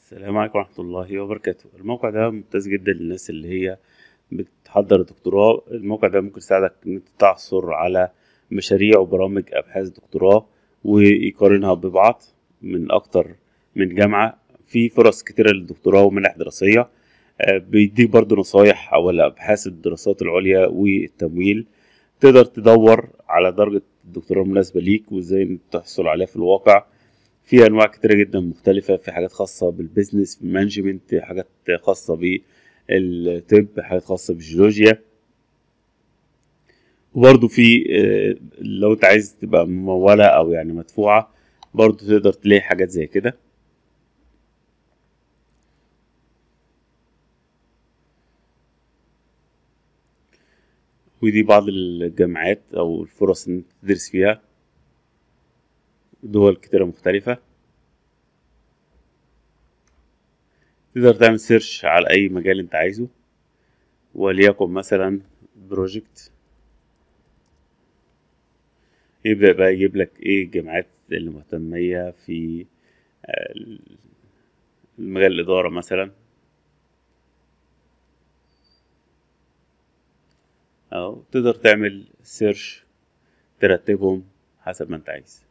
السلام عليكم ورحمة الله وبركاته الموقع ده ممتاز جدا للناس اللي هي بتحضر دكتوراه الموقع ده ممكن يساعدك ان انت تعثر على مشاريع وبرامج ابحاث دكتوراه ويقارنها ببعض من اكتر من جامعة في فرص كتيرة للدكتوراه ومنح دراسية آه، بيديك برضو نصايح حول ابحاث الدراسات العليا والتمويل تقدر تدور على درجة الدكتوراه المناسبة ليك وازاي تحصل عليها في الواقع في انواع كتيره جدا مختلفه في حاجات خاصه بالبيزنس في المانجمنت حاجات خاصه بالطب حاجات خاصه بالجيولوجيا وبرضه في آه، لو انت عايز تبقى ممولة او يعني مدفوعة برضه تقدر تلاقي حاجات زي كده ودي بعض الجامعات او الفرص ان انت تدرس فيها دول كتيرة مختلفة تقدر تعمل سيرش على أي مجال أنت عايزه وليكن مثلا بروجكت يبدأ بقى يجيب لك إيه الجامعات اللي مهتمية في آه، مجال الإدارة مثلا أو تقدر تعمل سيرش ترتبهم حسب ما أنت عايز